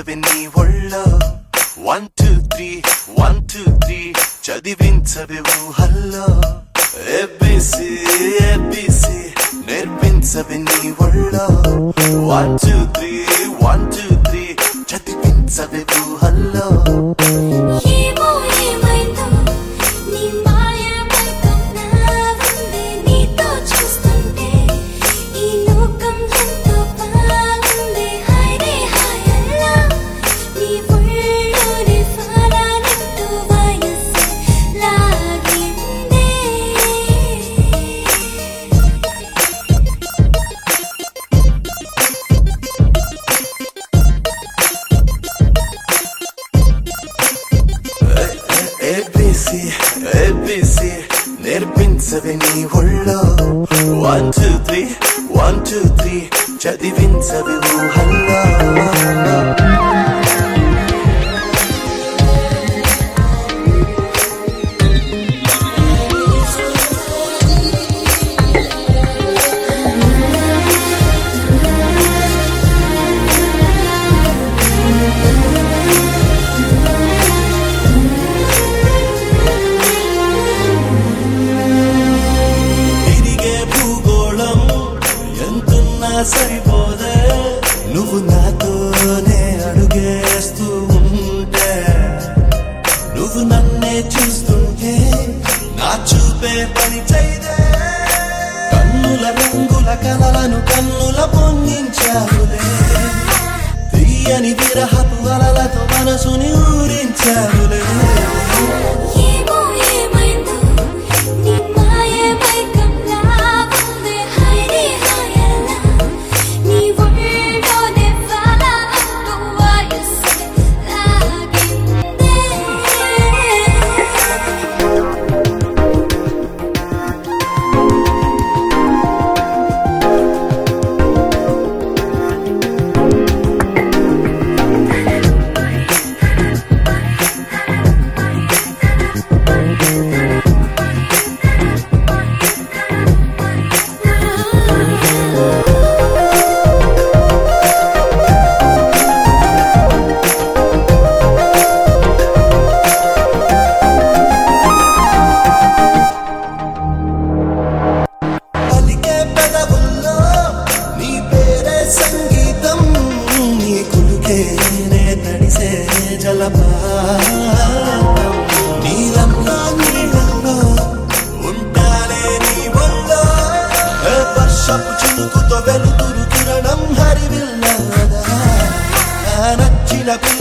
నడిపించవి నీ ఒళ్ళో one two three one two three చదివించవి ఊహల్లో ఏబిసి ఏబిసి నేర్పించవి నీ ఒళ్ళో one two three one two three చదివించవి ఊహల్లో ఏమో ఏమైందో నీ మాయమైతో నా ఉందే నీతో చూస్తుంటే ఈ లోకం ఎంతో బాగుంది హాయ్ హాయ్ అల్లా నీ ఒళ్ళోనే ఫారాలంటూ వయస్సు లాగిందే ఏబిసి ఏబిసి నేర్పించవి నీ ఒళ్ళో one two three one two three చదివించవి ఊహల్లో తిరిగే భూగోళం ఎంతున్నా సరిపోదే నువ్వు నాతోనే అడుగేస్తూ ఉంటే నువ్వు నన్నే చూస్తుంటే నా చూపే పని చేయదే కన్నుల రంగుల కలలను కన్నుల పొందించావులే తీయని విరహపు అలలతో మనసుని ఊరించావులే ఏమో ఏమైందో నీ మాయమైకంలా ఉంది హాయ్ హాయ్ అల్లా నీ ఒళ్ళోనే ఫారాలంటూ వయస్సు లాగిందే పలికే పెదవుల్లో నీ పేరే సంగీతం నీ కులుకేనే తడిసే జలపాతం నీలంలో నీళ్ళల్లో ఉంటాలే నీ ఒళ్ళో ఏ వర్షపు చినుకుతో వెలుతురు కిరణం హరివిల్లదా ఆ నచ్చిన పిల్ల